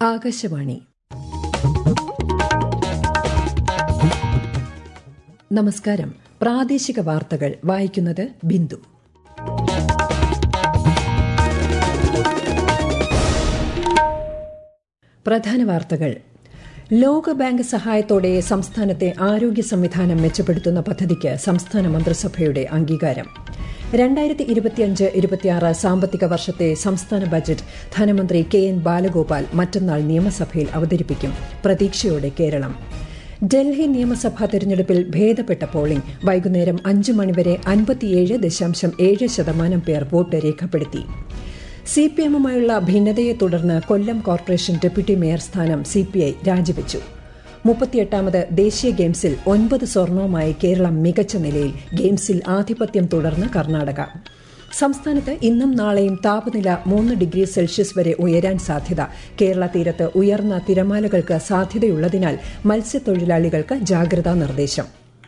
ആകാശവാണി നമസ്കാരം പ്രാദേശിക വാർത്തകൾ വായിക്കുന്നത് ബിന്ദു പ്രധാന വാർത്തകൾ ലോകബാങ്ക് സഹായത്തോടെ സംസ്ഥാനത്തെ ആരോഗ്യ സംവിധാനം മെച്ചപ്പെടുത്തുന്ന പദ്ധതിക്ക് സംസ്ഥാന മന്ത്രിസഭയുടെ അംഗീകാരം രണ്ടായിരത്തി ഇരുപത്തിയഞ്ച് ഇരുപത്തിയാറ് സാമ്പത്തിക വർഷത്തെ സംസ്ഥാന ബജറ്റ് ധനമന്ത്രി കെ എൻ ബാലഗോപാൽ മറ്റന്നാൾ നിയമസഭയിൽ അവതരിപ്പിക്കും പ്രതീക്ഷയോടെ കേരളം ഡൽഹി നിയമസഭാ തെരഞ്ഞെടുപ്പിൽ ഭേദപ്പെട്ട പോളിംഗ് വൈകുന്നേരം അഞ്ച് മണിവരെ അൻപത്തിയേഴ് ദശാംശം ഏഴ് ശതമാനം പേർ വോട്ട് രേഖപ്പെടുത്തി സി പി എമ്മുമായുള്ള ഭിന്നതയെ തുടർന്ന് കൊല്ലം കോർപ്പറേഷൻ ഡെപ്യൂട്ടി മേയർ സ്ഥാനം സി പി ഐ രാജിവെച്ചു മുപ്പത്തിയെട്ടാമത് ദേശീയ ഗെയിംസിൽ ഒൻപത് സ്വർണവുമായി കേരളം മികച്ച നിലയിൽ ഗെയിംസിൽ ആധിപത്യം തുടർന്ന് കർണാടക സംസ്ഥാനത്ത് ഇന്നും നാളെയും താപനില മൂന്ന് ഡിഗ്രി സെൽഷ്യസ് വരെ ഉയരാൻ സാധ്യത കേരള തീരത്ത് ഉയർന്ന തിരമാലകൾക്ക് സാധ്യതയുള്ളതിനാൽ മത്സ്യത്തൊഴിലാളികൾക്ക് ജാഗ്രതാ നിർദ്ദേശം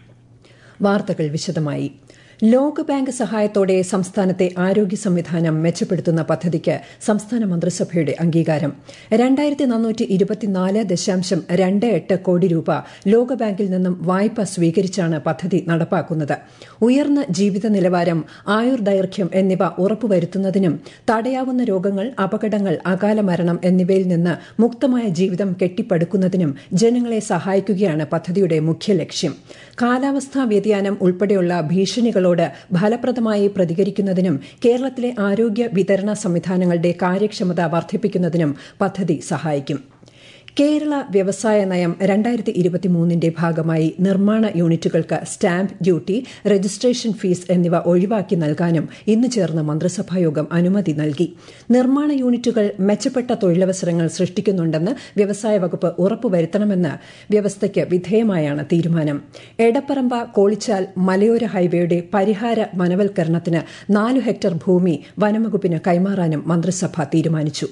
വാർത്തകൾ വിശദമായി ലോകബാങ്ക് സഹായത്തോടെ സംസ്ഥാനത്തെ ആരോഗ്യ സംവിധാനം മെച്ചപ്പെടുത്തുന്ന പദ്ധതിക്ക് സംസ്ഥാന മന്ത്രിസഭയുടെ അംഗീകാരം രണ്ടായിരത്തി നാനൂറ്റി ഇരുപത്തിനാല് ദശാംശം രണ്ട് എട്ട് കോടി രൂപ ലോകബാങ്കിൽ നിന്നും വായ്പ സ്വീകരിച്ചാണ് പദ്ധതി നടപ്പാക്കുന്നത് ഉയർന്ന ജീവിത നിലവാരം ആയുർദൈർഘ്യം എന്നിവ ഉറപ്പുവരുത്തുന്നതിനും തടയാവുന്ന രോഗങ്ങൾ അപകടങ്ങൾ അകാല മരണം എന്നിവയിൽ നിന്ന് മുക്തമായ ജീവിതം കെട്ടിപ്പടുക്കുന്നതിനും ജനങ്ങളെ സഹായിക്കുകയാണ് പദ്ധതിയുടെ മുഖ്യ ലക്ഷ്യം കാലാവസ്ഥാ വ്യതിയാനം ഉൾപ്പെടെയുള്ള ഭീഷണികളോട് ഫലപ്രദമായി പ്രതികരിക്കുന്നതിനും കേരളത്തിലെ ആരോഗ്യ വിതരണ സംവിധാനങ്ങളുടെ കാര്യക്ഷമത വർദ്ധിപ്പിക്കുന്നതിനും പദ്ധതി സഹായിക്കും കേരള വ്യവസായ നയം രണ്ടായിരത്തി ഇരുപത്തിമൂന്നിന്റെ ഭാഗമായി നിർമ്മാണ യൂണിറ്റുകൾക്ക് സ്റ്റാമ്പ് ഡ്യൂട്ടി രജിസ്ട്രേഷൻ ഫീസ് എന്നിവ ഒഴിവാക്കി നൽകാനും ഇന്ന് ചേർന്ന മന്ത്രിസഭായോഗം അനുമതി നൽകി നിർമ്മാണ യൂണിറ്റുകൾ മെച്ചപ്പെട്ട തൊഴിലവസരങ്ങൾ സൃഷ്ടിക്കുന്നുണ്ടെന്ന് വ്യവസായ വകുപ്പ് ഉറപ്പുവരുത്തണമെന്ന് വ്യവസ്ഥയ്ക്ക് വിധേയമായാണ് തീരുമാനം എടപ്പറമ്പ കോളിച്ചാൽ മലയോര ഹൈവേയുടെ പരിഹാര വനവൽക്കരണത്തിന് നാലു ഹെക്ടർ ഭൂമി വനംവകുപ്പിന് കൈമാറാനും മന്ത്രിസഭ തീരുമാനിച്ചു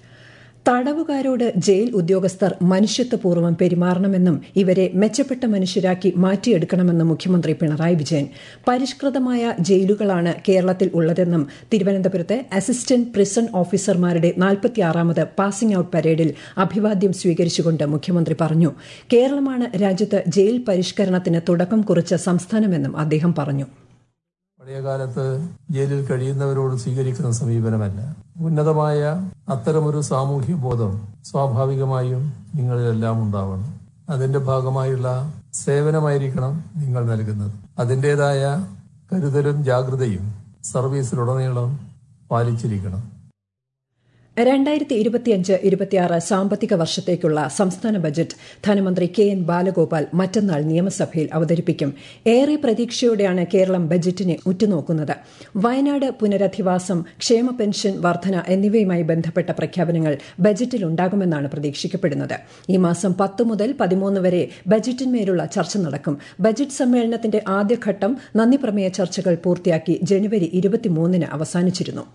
തടവുകാരോട് ജയിൽ ഉദ്യോഗസ്ഥർ മനുഷ്യത്വപൂർവ്വം പെരുമാറണമെന്നും ഇവരെ മെച്ചപ്പെട്ട മനുഷ്യരാക്കി മാറ്റിയെടുക്കണമെന്നും മുഖ്യമന്ത്രി പിണറായി വിജയൻ പരിഷ്കൃതമായ ജയിലുകളാണ് കേരളത്തിൽ ഉള്ളതെന്നും തിരുവനന്തപുരത്ത് അസിസ്റ്റന്റ് പ്രിസൺ ഓഫീസർമാരുടെ നാൽപ്പത്തിയാറാമത് പാസിംഗ് ഔട്ട് പരേഡിൽ അഭിവാദ്യം സ്വീകരിച്ചുകൊണ്ട് മുഖ്യമന്ത്രി പറഞ്ഞു കേരളമാണ് രാജ്യത്ത് ജയിൽ പരിഷ്കരണത്തിന് തുടക്കം കുറിച്ച സംസ്ഥാനമെന്നും അദ്ദേഹം പറഞ്ഞു പഴയകാലത്ത് ജയിലിൽ കഴിയുന്നവരോട് സ്വീകരിക്കുന്ന സമീപനമല്ല ഉന്നതമായ അത്തരമൊരു സാമൂഹ്യ ബോധം സ്വാഭാവികമായും നിങ്ങളിലെല്ലാം ഉണ്ടാവണം അതിന്റെ ഭാഗമായുള്ള സേവനമായിരിക്കണം നിങ്ങൾ നൽകുന്നത് അതിൻ്റെതായ കരുതലും ജാഗ്രതയും സർവീസിലുടനീളം പാലിച്ചിരിക്കണം രണ്ടായിരത്തി ഇരുപത്തിയഞ്ച് ഇരുപത്തിയാറ് സാമ്പത്തിക വർഷത്തേക്കുള്ള സംസ്ഥാന ബജറ്റ് ധനമന്ത്രി കെ എൻ ബാലഗോപാൽ മറ്റന്നാൾ നിയമസഭയിൽ അവതരിപ്പിക്കും ഏറെ പ്രതീക്ഷയോടെയാണ് കേരളം ബജറ്റിനെ ഉറ്റുനോക്കുന്നത് വയനാട് പുനരധിവാസം ക്ഷേമ പെൻഷൻ വർധന എന്നിവയുമായി ബന്ധപ്പെട്ട പ്രഖ്യാപനങ്ങൾ ബജറ്റിലുണ്ടാകുമെന്നാണ് പ്രതീക്ഷിക്കപ്പെടുന്നത് ഈ മാസം പത്ത് മുതൽ പതിമൂന്ന് വരെ ബജറ്റിന്മേലുള്ള ചർച്ച നടക്കും ബജറ്റ് സമ്മേളനത്തിന്റെ ആദ്യഘട്ടം നന്ദിപ്രമേയ ചർച്ചകൾ പൂർത്തിയാക്കി ജനുവരി ഇരുപത്തിമൂന്നിന് അവസാനിച്ചിരുന്നു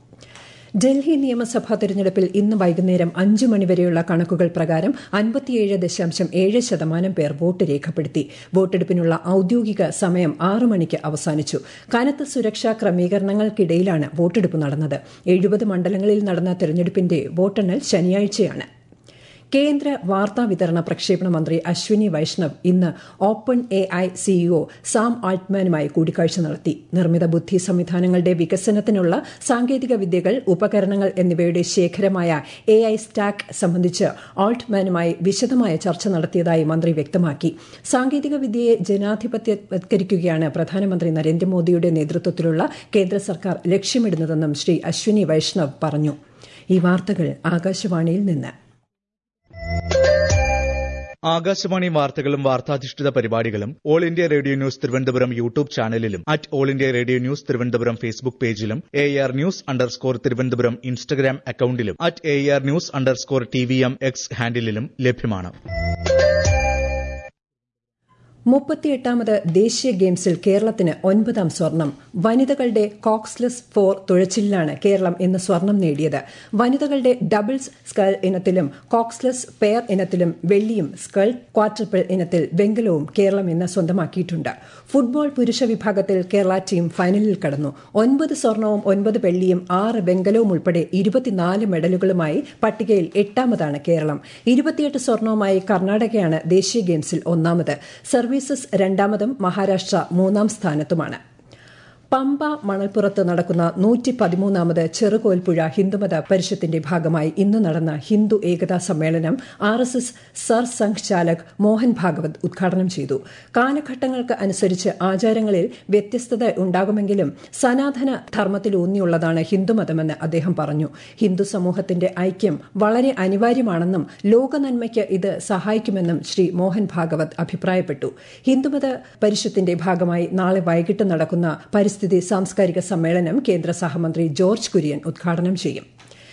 ഡൽഹി നിയമസഭാ തെരഞ്ഞെടുപ്പിൽ ഇന്ന് വൈകുന്നേരം അഞ്ച് മണിവരെയുള്ള കണക്കുകൾ പ്രകാരം അൻപത്തിയേഴ് ദശാംശം ഏഴ് ശതമാനം പേർ വോട്ട് രേഖപ്പെടുത്തി വോട്ടെടുപ്പിനുള്ള ഔദ്യോഗിക സമയം ആറു മണിക്ക് അവസാനിച്ചു കനത്ത സുരക്ഷാ ക്രമീകരണങ്ങൾക്കിടയിലാണ് വോട്ടെടുപ്പ് നടന്നത് എഴുപത് മണ്ഡലങ്ങളിൽ നടന്ന തെരഞ്ഞെടുപ്പിന്റെ വോട്ടെണ്ണൽ ശനിയാഴ്ചയാണ് കേന്ദ്ര വാർത്താ വിതരണ പ്രക്ഷേപണ മന്ത്രി അശ്വിനി വൈഷ്ണവ് ഇന്ന് open A I CEO Sam ആൾട്ട്മാനുമായി കൂടിക്കാഴ്ച നടത്തി നിർമ്മിത ബുദ്ധി സംവിധാനങ്ങളുടെ വികസനത്തിനുള്ള സാങ്കേതിക വിദ്യകൾ ഉപകരണങ്ങൾ എന്നിവയുടെ ശേഖരമായ എ ഐ സ്റ്റാക്ക് സംബന്ധിച്ച് ആൾട്ട്മാനുമായി വിശദമായ ചർച്ച നടത്തിയതായി മന്ത്രി വ്യക്തമാക്കി സാങ്കേതിക വിദ്യയെ ജനാധിപത്യവത്കരിക്കുകയാണ് പ്രധാനമന്ത്രി നരേന്ദ്രമോദിയുടെ നേതൃത്വത്തിലുള്ള കേന്ദ്ര സർക്കാർ ലക്ഷ്യമിടുന്നതെന്നും ശ്രീ അശ്വിനി വൈഷ്ണവ് പറഞ്ഞു ഈ വാർത്തകൾ ആകാശവാണിയിൽ നിന്ന് ആകാശവാണി വാർത്തകളും വാർത്താധിഷ്ഠിത പരിപാടികളും all India radio news Thiruvananthapuram YouTube ചാനലിലും at all India radio news Thiruvananthapuram Facebook പേജിലും A R news underscore Thiruvananthapuram Instagram അക്കൌണ്ടിലും at A R news underscore T V M X ഹാൻഡിലും ലഭ്യമാണ് മുപ്പത്തിയെട്ടാമത് ദേശീയ ഗെയിംസിൽ കേരളത്തിന് ഒൻപതാം സ്വർണം വനിതകളുടെ കോക്സ്ലെസ് ഫോർ തുഴച്ചിലാണ് കേരളം ഇന്ന് സ്വർണം നേടിയത് വനിതകളുടെ ഡബിൾസ് സ്കൾ ഇനത്തിലും കോക്സ്ലെസ് പെയർ ഇനത്തിലും വെള്ളിയും സ്കൾ ക്വാർട്ടർപ്പിൾ ഇനത്തിൽ വെങ്കലവും കേരളം ഇന്ന് സ്വന്തമാക്കിയിട്ടുണ്ട് ഫുട്ബോൾ പുരുഷ വിഭാഗത്തിൽ കേരള ടീം ഫൈനലിൽ കടന്നു ഒൻപത് സ്വർണവും ഒൻപത് വെള്ളിയും ആറ് വെങ്കലവും ഉൾപ്പെടെ ഇരുപത്തിനാല് മെഡലുകളുമായി പട്ടികയിൽ എട്ടാമതാണ് കേരളം ഇരുപത്തിയെട്ട് സ്വർണവുമായി കർണാടകയാണ് ദേശീയ ഗെയിംസിൽ ഒന്നാമത് സർവീസസ് രണ്ടാമതും മഹാരാഷ്ട്ര മൂന്നാം സ്ഥാനത്തുമാണ് പമ്പ മണൽപ്പുറത്ത് നടക്കുന്ന നൂറ്റി പതിമൂന്നാമത് ചെറുകോൽപ്പുഴ ഹിന്ദുമത പരിഷത്തിന്റെ ഭാഗമായി ഇന്ന് നടന്ന ഹിന്ദു ഏകതാ സമ്മേളനം R S S Sar Sangh Chalak Mohan Bhagwat ഉദ്ഘാടനം ചെയ്തു കാലഘട്ടങ്ങൾക്ക് അനുസരിച്ച് ആചാരങ്ങളിൽ വ്യത്യസ്തത ഉണ്ടാകുമെങ്കിലും സനാതന ധർമ്മത്തിലൂന്നിയുള്ളതാണ് ഹിന്ദുമതമെന്ന് അദ്ദേഹം പറഞ്ഞു ഹിന്ദു സമൂഹത്തിന്റെ ഐക്യം വളരെ അനിവാര്യമാണെന്നും ലോകനന്മയ്ക്ക് ഇത് സഹായിക്കുമെന്നും ശ്രീ മോഹൻ ഭാഗവത് അഭിപ്രായപ്പെട്ടു ഹിന്ദുമത പരിഷത്തിന്റെ ഭാഗമായി നാളെ വൈകിട്ട് നടക്കുന്ന പരിസ്ഥിതി സാംസ്കാരിക സമ്മേളനം കേന്ദ്ര സഹമന്ത്രി ജോർജ് കുര്യൻ ഉദ്ഘാടനം ചെയ്യും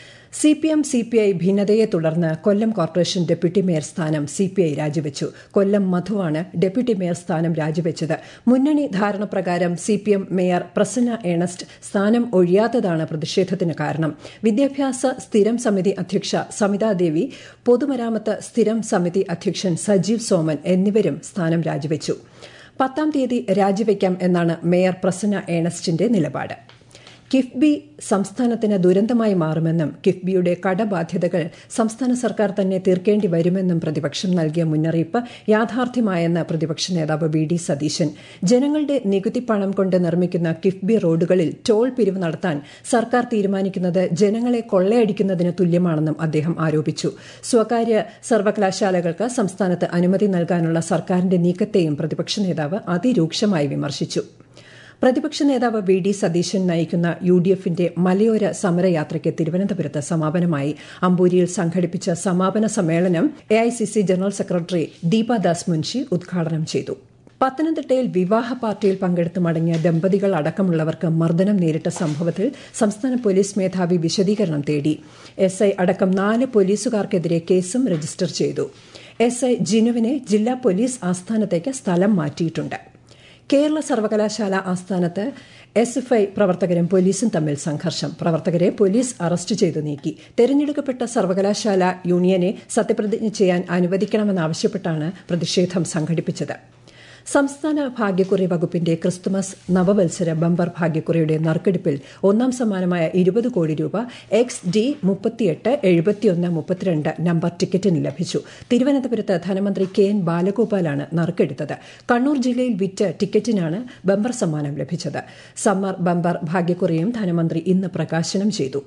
C P M C P I ഭിന്നതയെ തുടർന്ന് കൊല്ലം കോർപ്പറേഷൻ ഡെപ്യൂട്ടി മേയർ സ്ഥാനം സി പി ഐ രാജിവെച്ചു കൊല്ലം മധുവാണ് ഡെപ്യൂട്ടി മേയർ സ്ഥാനം രാജിവെച്ചത് മുന്നണി ധാരണപ്രകാരം C P M mayor Prasanna Ernest സ്ഥാനം ഒഴിയാത്തതാണ് പ്രതിഷേധത്തിന് കാരണം വിദ്യാഭ്യാസ സ്ഥിരം സമിതി അധ്യക്ഷ സമിതാദേവി പൊതുമരാമത്ത് സ്ഥിരം സമിതി അധ്യക്ഷൻ സജീവ് സോമൻ എന്നിവരും സ്ഥാനം രാജിവെച്ചു പത്താം തീയതി രാജിവെക്കാം എന്നാണ് മേയർ പ്രസന്ന ഏണസ്റ്റിന്റെ നിലപാട് കിഫ്ബി സംസ്ഥാനത്തിന് ദുരന്തമായി മാറുമെന്നും കിഫ്ബിയുടെ കടബാധ്യതകൾ സംസ്ഥാന സർക്കാർ തന്നെ തീർക്കേണ്ടി വരുമെന്നും പ്രതിപക്ഷം നൽകിയ മുന്നറിയിപ്പ് യാഥാർത്ഥ്യമായെന്ന് പ്രതിപക്ഷ നേതാവ് വി ഡി സതീശൻ ജനങ്ങളുടെ നികുതി പണം കൊണ്ട് നിർമ്മിക്കുന്ന കിഫ്ബി റോഡുകളിൽ ടോൾ പിരിവ് നടത്താൻ സർക്കാർ തീരുമാനിക്കുന്നത് ജനങ്ങളെ കൊള്ളയടിക്കുന്നതിന് തുല്യമാണെന്നും അദ്ദേഹം ആരോപിച്ചു സ്വകാര്യ സർവകലാശാലകൾക്ക് സംസ്ഥാനത്ത് അനുമതി നൽകാനുള്ള സർക്കാരിന്റെ നീക്കത്തെയും പ്രതിപക്ഷ നേതാവ് അതിരൂക്ഷമായി വിമർശിച്ചു പ്രതിപക്ഷ നേതാവ് വി ഡി സതീശൻ നയിക്കുന്ന യു ഡി എഫിന്റെ മലയോര സമരയാത്രയ്ക്ക് തിരുവനന്തപുരത്ത് സമാപനമായി അമ്പൂരിയിൽ സംഘടിപ്പിച്ച സമാപന സമ്മേളനം A I C C general secretary Deepadas Munshi ഉദ്ഘാടനം ചെയ്തു പത്തനംതിട്ടയിൽ വിവാഹ പാർട്ടിയിൽ പങ്കെടുത്ത് മടങ്ങിയ ദമ്പതികൾ അടക്കമുള്ളവർക്ക് മർദ്ദനം നേരിട്ട സംഭവത്തിൽ സംസ്ഥാന പോലീസ് മേധാവി വിശദീകരണം തേടി എസ് ഐ അടക്കം നാല് പോലീസുകാർക്കെതിരെ കേസും രജിസ്റ്റർ ചെയ്തു എസ് ഐ ജിനുവിനെ ജില്ലാ പോലീസ് ആസ്ഥാനത്തേക്ക് സ്ഥലം മാറ്റിയിട്ടുണ്ട് കേരള സർവകലാശാല ആസ്ഥാനത്ത് എസ് എഫ് ഐ പ്രവർത്തകരും പോലീസും തമ്മിൽ സംഘർഷം പ്രവർത്തകരെ പോലീസ് അറസ്റ്റ് ചെയ്തു നീക്കി തെരഞ്ഞെടുക്കപ്പെട്ട സർവകലാശാല യൂണിയനെ സത്യപ്രതിജ്ഞ ചെയ്യാൻ അനുവദിക്കണമെന്നാവശ്യപ്പെട്ടാണ് പ്രതിഷേധം സംഘടിപ്പിച്ചത് സംസ്ഥാന ഭാഗ്യക്കുറി വകുപ്പിന്റെ ക്രിസ്തുമസ് നവവത്സര ബമ്പർ ഭാഗ്യക്കുറിയുടെ നറുക്കെടുപ്പിൽ ഒന്നാം സമ്മാനമായ ഇരുപത് കോടി രൂപ എക്സ് ഡി മുപ്പത്തിയെട്ട് എഴുപത്തിയൊന്ന് മുപ്പത്തിരണ്ട് നമ്പർ ടിക്കറ്റിന് ലഭിച്ചു തിരുവനന്തപുരത്ത് ധനമന്ത്രി കെ എൻ ബാലഗോപാലാണ് നറുക്കെടുത്തത് കണ്ണൂർ ജില്ലയിൽ വിറ്റ ടിക്കറ്റിനാണ് ബമ്പർ സമ്മാനം ലഭിച്ചത് സമ്മർ ബമ്പർ ഭാഗ്യക്കുറിയും ധനമന്ത്രി ഇന്ന് പ്രകാശനം ചെയ്തു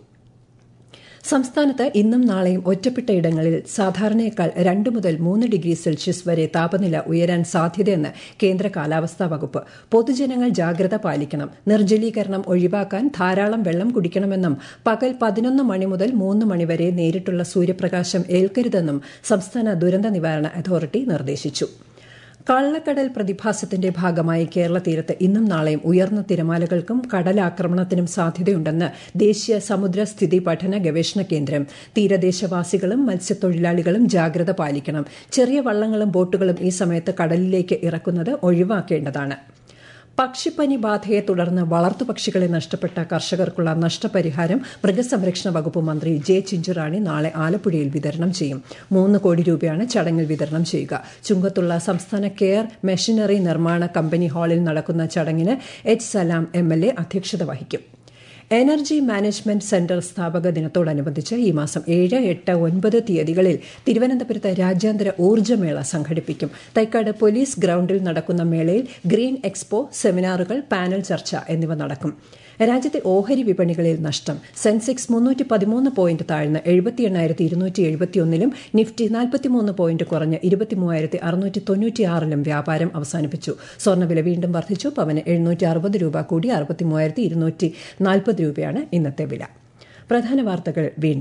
സംസ്ഥാനത്ത് ഇന്നും നാളെയും ഒറ്റപ്പെട്ട ഇടങ്ങളിൽ സാധാരണയേക്കാൾ രണ്ട് മുതൽ മൂന്ന് ഡിഗ്രി സെൽഷ്യസ് വരെ താപനില ഉയരാൻ സാധ്യതയെന്ന് കേന്ദ്ര കാലാവസ്ഥാ വകുപ്പ് പൊതുജനങ്ങൾ ജാഗ്രത പാലിക്കണം നിർജ്ജലീകരണം ഒഴിവാക്കാൻ ധാരാളം വെള്ളം കുടിക്കണമെന്നും പകൽ പതിനൊന്ന് മണി മുതൽ മൂന്ന് മണിവരെ നേരിട്ടുള്ള സൂര്യപ്രകാശം ഏൽക്കരുതെന്നും സംസ്ഥാന ദുരന്ത നിവാരണ അതോറിറ്റി നിർദ്ദേശിച്ചു കള്ളക്കടൽ പ്രതിഭാസത്തിന്റെ ഭാഗമായി കേരള തീരത്ത് ഇന്നും നാളെയും ഉയർന്ന തിരമാലകൾക്കും കടലാക്രമണത്തിനും സാധ്യതയുണ്ടെന്ന് ദേശീയ സമുദ്ര സ്ഥിതി പഠന ഗവേഷണ കേന്ദ്രം തീരദേശവാസികളും മത്സ്യത്തൊഴിലാളികളും ജാഗ്രത പാലിക്കണം ചെറിയ വള്ളങ്ങളും ബോട്ടുകളും ഈ സമയത്ത് കടലിലേക്ക് ഇറക്കുന്നത് ഒഴിവാക്കേണ്ടതാണ് പക്ഷിപ്പനി ബാധയെ തുടർന്ന് വളർത്തുപക്ഷികളെ നഷ്ടപ്പെട്ട കർഷകർക്കുള്ള നഷ്ടപരിഹാരം മൃഗസംരക്ഷണ വകുപ്പ് മന്ത്രി ജെ ചിഞ്ചുറാണി നാളെ ആലപ്പുഴയിൽ വിതരണം ചെയ്യും മൂന്ന് കോടി രൂപയാണ് ചടങ്ങിൽ വിതരണം ചെയ്യുക ചുങ്കത്തുള്ള സംസ്ഥാന കെയർ മെഷീനറി നിർമ്മാണ കമ്പനി ഹാളിൽ നടക്കുന്ന ചടങ്ങിന് H Salam M L A അധ്യക്ഷത വഹിക്കും എനർജി മാനേജ്മെന്റ് സെന്റർ സ്ഥാപക ദിനത്തോടനുബന്ധിച്ച് ഈ മാസം ഏഴ് എട്ട് ഒൻപത് തീയതികളിൽ തിരുവനന്തപുരത്ത് രാജ്യാന്തര ഊർജ്ജമേള സംഘടിപ്പിക്കും തൈക്കാട് പോലീസ് ഗ്രൌണ്ടിൽ നടക്കുന്ന മേളയിൽ ഗ്രീൻ എക്സ്പോ സെമിനാറുകൾ പാനൽ ചർച്ച എന്നിവ നടക്കും രാജ്യത്തെ ഓഹരി വിപണികളിൽ നഷ്ടം സെൻസെക്സ് മുന്നൂറ്റി പതിമൂന്ന് പോയിന്റ് താഴ്ന്ന് എഴുപത്തി എണ്ണായിരത്തി ഇരുന്നൂറ്റി എഴുപത്തിയൊന്നിലും നിഫ്റ്റി നാൽപ്പത്തിമൂന്ന് പോയിന്റ് കുറഞ്ഞ് ഇരുപത്തിമൂവായിരത്തി അറുന്നൂറ്റി തൊണ്ണൂറ്റിയാറിലും വ്യാപാരം അവസാനിപ്പിച്ചു സ്വർണ്ണവില വീണ്ടും വർദ്ധിച്ചു പവന് എഴുന്നൂറ്റി അറുപത് രൂപ കൂടി അറുപത്തിമൂവായിരത്തി ഇരുന്നൂറ്റി നാൽപ്പത് രൂപയാണ് ഇന്നത്തെ വില പ്രധാന വാർത്തകൾ വീണ്ടും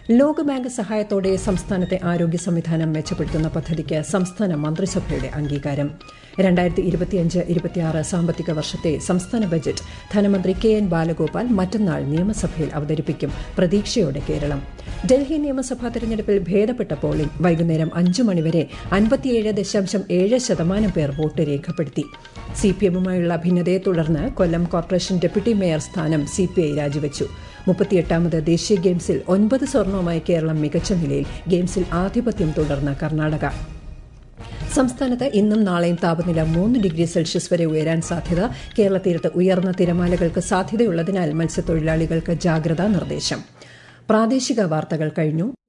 ലോകബാങ്ക് സഹായത്തോടെ സംസ്ഥാനത്തെ ആരോഗ്യ സംവിധാനം മെച്ചപ്പെടുത്തുന്ന പദ്ധതിക്ക് സംസ്ഥാന മന്ത്രിസഭയുടെ അംഗീകാരം രണ്ടായിരത്തി ഇരുപത്തിയഞ്ച് ഇരുപത്തിയാറ് സാമ്പത്തിക വർഷത്തെ സംസ്ഥാന ബജറ്റ് ധനമന്ത്രി കെ എൻ ബാലഗോപാൽ മറ്റന്നാൾ നിയമസഭയിൽ അവതരിപ്പിക്കും പ്രതീക്ഷയോടെ കേരളം ഡൽഹി നിയമസഭാ തെരഞ്ഞെടുപ്പിൽ ഭേദപ്പെട്ട പോളിംഗ് വൈകുന്നേരം അഞ്ചു മണിവരെ അൻപത്തിയേഴ് ദശാംശം ഏഴ് ശതമാനം പേർ വോട്ട് രേഖപ്പെടുത്തി സി പി എമ്മുമായുള്ള ഭിന്നതയെ തുടർന്ന് കൊല്ലം കോർപ്പറേഷൻ ഡെപ്യൂട്ടി മേയർ സ്ഥാനം സി പി ഐ രാജിവച്ചു മുപ്പത്തിയെട്ടാമത് ദേശീയ ഗെയിംസിൽ ഒൻപത് സ്വർണവുമായി കേരളം മികച്ച നിലയിൽ ഗെയിംസിൽ ആധിപത്യം തുടർന്ന കർണാടക സംസ്ഥാനത്ത് ഇന്നും നാളെയും താപനില മൂന്ന് ഡിഗ്രി സെൽഷ്യസ് വരെ ഉയരാൻ സാധ്യത കേരള തീരത്ത് ഉയർന്ന തിരമാലകൾക്ക് സാധ്യതയുള്ളതിനാൽ മത്സ്യത്തൊഴിലാളികൾക്ക് ജാഗ്രതാ നിർദ്ദേശം പ്രാദേശിക വാർത്തകൾ കഴിഞ്ഞു